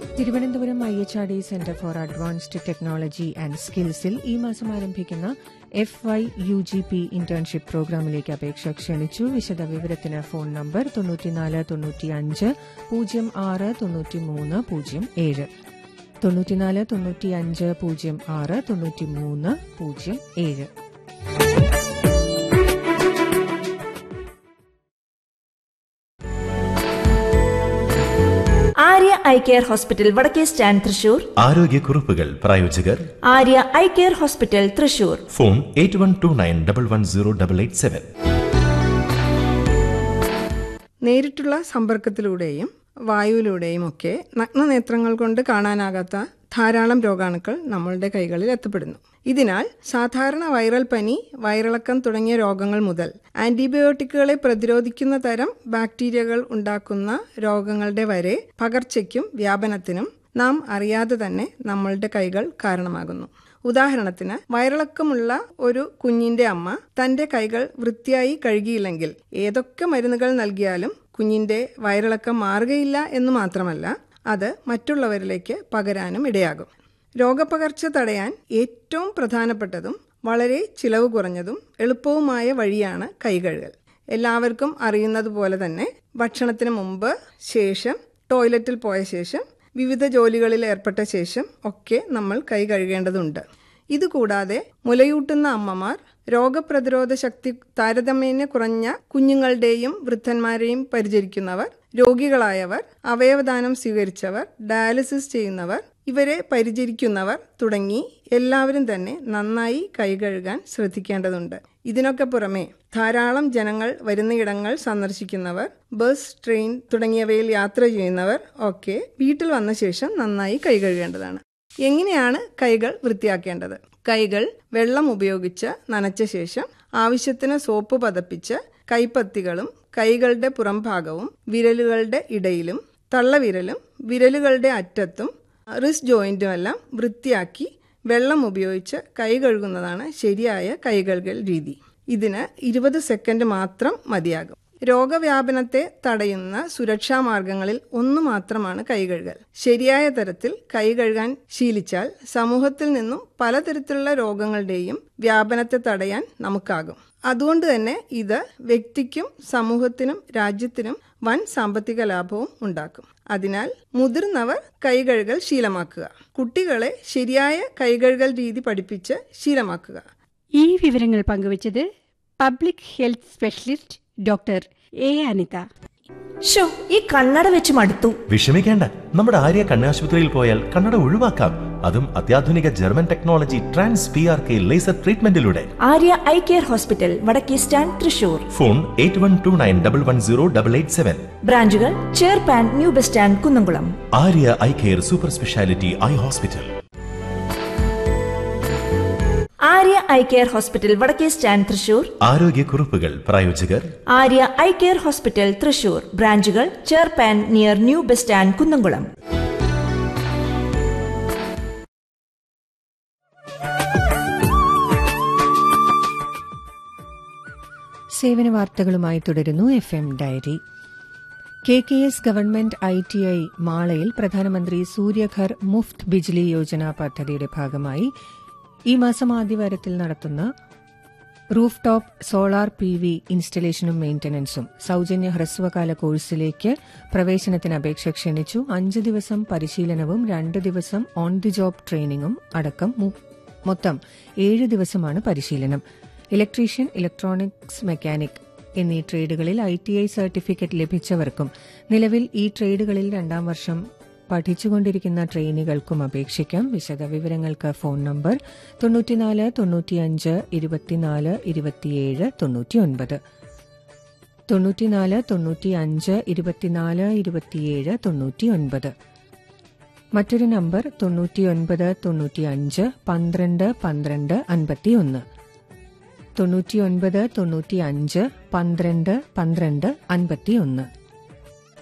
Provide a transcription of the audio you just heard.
Thiruvananthapuram I H R D centre for advanced technology and സ്കിൽസിൽ ഈ മാസം ആരംഭിക്കുന്ന F Y U G P internship പ്രോഗ്രാമിലേക്ക് അപേക്ഷ ക്ഷണിച്ചു വിശദ വിവരത്തിന് ഫോൺ നമ്പർ തൊണ്ണൂറ്റിനാല് തൊണ്ണൂറ്റിയഞ്ച് പൂജ്യം ആറ് തൊണ്ണൂറ്റിമൂന്ന് പൂജ്യം ഏഴ് തൊണ്ണൂറ്റിനാല് തൊണ്ണൂറ്റിയഞ്ച് പൂജ്യം ആറ് തൊണ്ണൂറ്റിമൂന്ന് പൂജ്യം ഏഴ് ആര്യ ഐ കെയർ ഹോസ്പിറ്റൽ വടക്കേ സ്റ്റാൻഡ് തൃശൂർ ആരോഗ്യക്കുറിപ്പുകൾ പ്രായോജകർ Arya eye care hospital Thrissur phone eight one two nine double one zero double eight seven നേരിട്ടുള്ള സമ്പർക്കത്തിലൂടെയും വായുവിലൂടെയും ഒക്കെ നഗ്നനേത്രങ്ങൾ കൊണ്ട് കാണാനാകാത്ത ധാരാളം രോഗാണുക്കൾ നമ്മളുടെ കൈകളിൽ എത്തപ്പെടുന്നു ഇതിനാൽ സാധാരണ വൈറൽ പനി വയറിളക്കം തുടങ്ങിയ രോഗങ്ങൾ മുതൽ ആന്റിബയോട്ടിക്കുകളെ പ്രതിരോധിക്കുന്ന തരം ബാക്ടീരിയകൾ ഉണ്ടാക്കുന്ന രോഗങ്ങളുടെ വരെ പകർച്ചയ്ക്കും വ്യാപനത്തിനും നാം അറിയാതെ തന്നെ നമ്മളുടെ കൈകൾ കാരണമാകുന്നു ഉദാഹരണത്തിന് വയറിളക്കമുള്ള ഒരു കുഞ്ഞിന്റെ അമ്മ തന്റെ കൈകൾ വൃത്തിയായി കഴുകിയില്ലെങ്കിൽ ഏതൊക്കെ മരുന്നുകൾ നൽകിയാലും കുഞ്ഞിന്റെ വയറിളക്കം മാറുകയില്ല എന്ന് മാത്രമല്ല അത് മറ്റുള്ളവരിലേക്ക് പകരാനും ഇടയാകും രോഗപകർച്ച തടയാൻ ഏറ്റവും പ്രധാനപ്പെട്ടതും വളരെ ചിലവ് കുറഞ്ഞതും എളുപ്പവുമായ വഴിയാണ് കൈകഴുകൽ എല്ലാവർക്കും അറിയുന്നത് പോലെ തന്നെ ഭക്ഷണത്തിന് മുമ്പ് ശേഷം ടോയ്ലറ്റിൽ പോയ ശേഷം വിവിധ ജോലികളിൽ ഏർപ്പെട്ട ശേഷം ഒക്കെ നമ്മൾ കൈ കഴുകേണ്ടതുണ്ട് ഇതുകൂടാതെ മുലയൂട്ടുന്ന അമ്മമാർ രോഗപ്രതിരോധ ശക്തി താരതമ്യേന കുറഞ്ഞ കുഞ്ഞുങ്ങളുടെയും വൃദ്ധന്മാരെയും പരിചരിക്കുന്നവർ രോഗികളായവർ അവയവദാനം സ്വീകരിച്ചവർ ഡയാലിസിസ് ചെയ്യുന്നവർ ഇവരെ പരിചരിക്കുന്നവർ തുടങ്ങി എല്ലാവരും തന്നെ നന്നായി കൈ കഴുകാൻ ശ്രദ്ധിക്കേണ്ടതുണ്ട് ഇതിനൊക്കെ പുറമെ ധാരാളം ജനങ്ങൾ വരുന്നയിടങ്ങൾ സന്ദർശിക്കുന്നവർ ബസ് ട്രെയിൻ തുടങ്ങിയവയിൽ യാത്ര ചെയ്യുന്നവർ ഒക്കെ വീട്ടിൽ വന്ന ശേഷം നന്നായി കൈ കഴുകേണ്ടതാണ് എങ്ങനെയാണ് കൈകൾ വൃത്തിയാക്കേണ്ടത് കൈകൾ വെള്ളം ഉപയോഗിച്ച് നനച്ച ശേഷം ആവശ്യത്തിന് സോപ്പ് പതപ്പിച്ച് കൈപ്പത്തികളും കൈകളുടെ പുറംഭാഗവും വിരലുകളുടെ ഇടയിലും തള്ളവിരലും വിരലുകളുടെ അറ്റത്തും റിസ്റ്റ് ജോയിന്റും എല്ലാം വൃത്തിയാക്കി വെള്ളം ഉപയോഗിച്ച് കൈ കഴുകുന്നതാണ് ശരിയായ കൈകഴുകൽ രീതി ഇതിന് ഇരുപത് സെക്കൻഡ് മാത്രം മതിയാകും രോഗവ്യാപനത്തെ തടയുന്ന സുരക്ഷാ മാർഗങ്ങളിൽ ഒന്ന് മാത്രമാണ് കൈകഴുകൽ ശരിയായ തരത്തിൽ കൈ കഴുകാൻ ശീലിച്ചാൽ സമൂഹത്തിൽ നിന്നും പലതരത്തിലുള്ള രോഗങ്ങളുടെയും വ്യാപനത്തെ തടയാൻ നമുക്കാകും അതുകൊണ്ട് തന്നെ ഇത് വ്യക്തിക്കും സമൂഹത്തിനും രാജ്യത്തിനും വൻ സാമ്പത്തിക ലാഭവും ഉണ്ടാക്കും അതിനാൽ മുതിർന്നവർ കൈകഴുകൽ ശീലമാക്കുക കുട്ടികളെ ശരിയായ കൈകഴുകൽ രീതി പഠിപ്പിച്ച് ശീലമാക്കുക ഈ വിവരങ്ങൾ പങ്കുവച്ചത് public health specialist doctor A Anitha show ഈ കണ്ണട വെച്ച് മടുത്തു വിഷമിക്കേണ്ട നമ്മുടെ ആര്യ കണ്ണാശുപത്രിയിൽ പോയാൽ കണ്ണട ഒഴിവാക്കാം അതും അത്യാധുനിക German technology trans P R K laser ട്രീറ്റ്മെന്റിലൂടെ ആര്യ ഐ കെയർ ഹോസ്പിറ്റൽ വടക്കേ stand Thrissur phone eight one two nine double one zero double eight seven ബ്രാഞ്ചുകൾ ചേർപ്പാൻ new bus stand Kunnamkulam Arya eye care super speciality eye hospital Arya eye care hospital വടക്കേ stand Thrissur ആരോഗ്യക്കുറിപ്പുകൾ പ്രായോജകർ Arya eye care hospital Thrissur ബ്രാഞ്ചുകൾ ചേർപ്പാൻ near new bus stand Kunnamkulam സേവന വാർത്തകളുമായി തുടരുന്നു F M diary K K S government I T I മാളയിൽ പ്രധാനമന്ത്രി സൂര്യഘർ മുഫ്ത് ബിജ്ലി യോജന പദ്ധതിയുടെ ഭാഗമായി ഈ മാസം ആദ്യവാരത്തിൽ നടത്തുന്ന roof top solar P V ഇൻസ്റ്റലേഷനും മെയിന്റനൻസും സൌജന്യ ഹ്രസ്വകാല കോഴ്സിലേക്ക് പ്രവേശനത്തിന് അപേക്ഷ ക്ഷണിച്ചു അഞ്ച് ദിവസം പരിശീലനവും രണ്ട് ദിവസം ഓൺ ദി ജോബ് ട്രെയിനിങ്ങും അടക്കം മു- മൊത്തം ഏഴ് ദിവസമാണ് പരിശീലനം ഇലക്ട്രീഷ്യൻ ഇലക്ട്രോണിക്സ് മെക്കാനിക് എന്നീ ട്രേഡുകളിൽ ഐ ടി ഐ സർട്ടിഫിക്കറ്റ് ലഭിച്ചവർക്കും നിലവിൽ ഈ ട്രേഡുകളിൽ രണ്ടാം വർഷം പഠിച്ചുകൊണ്ടിരിക്കുന്ന ട്രെയിനികൾക്കും അപേക്ഷിക്കാം വിശദ വിവരങ്ങൾക്ക് ഫോൺ നമ്പർ തൊണ്ണൂറ്റിനാല് തൊണ്ണൂറ്റിയഞ്ച് ഇരുപത്തിനാല് ഇരുപത്തിയേഴ് തൊണ്ണൂറ്റിയൊൻപത് തൊണ്ണൂറ്റിനാല് തൊണ്ണൂറ്റിയഞ്ച് ഇരുപത്തിനാല് ഇരുപത്തിയേഴ് തൊണ്ണൂറ്റിയൊൻപത് മറ്റൊരു നമ്പർ തൊണ്ണൂറ്റിയൊൻപത് തൊണ്ണൂറ്റിയഞ്ച് പന്ത്രണ്ട് പന്ത്രണ്ട് അൻപത്തിയൊന്ന് തൊണ്ണൂറ്റിയൊൻപത് തൊണ്ണൂറ്റിയഞ്ച് പന്ത്രണ്ട് പന്ത്രണ്ട് അൻപത്തിയൊന്ന്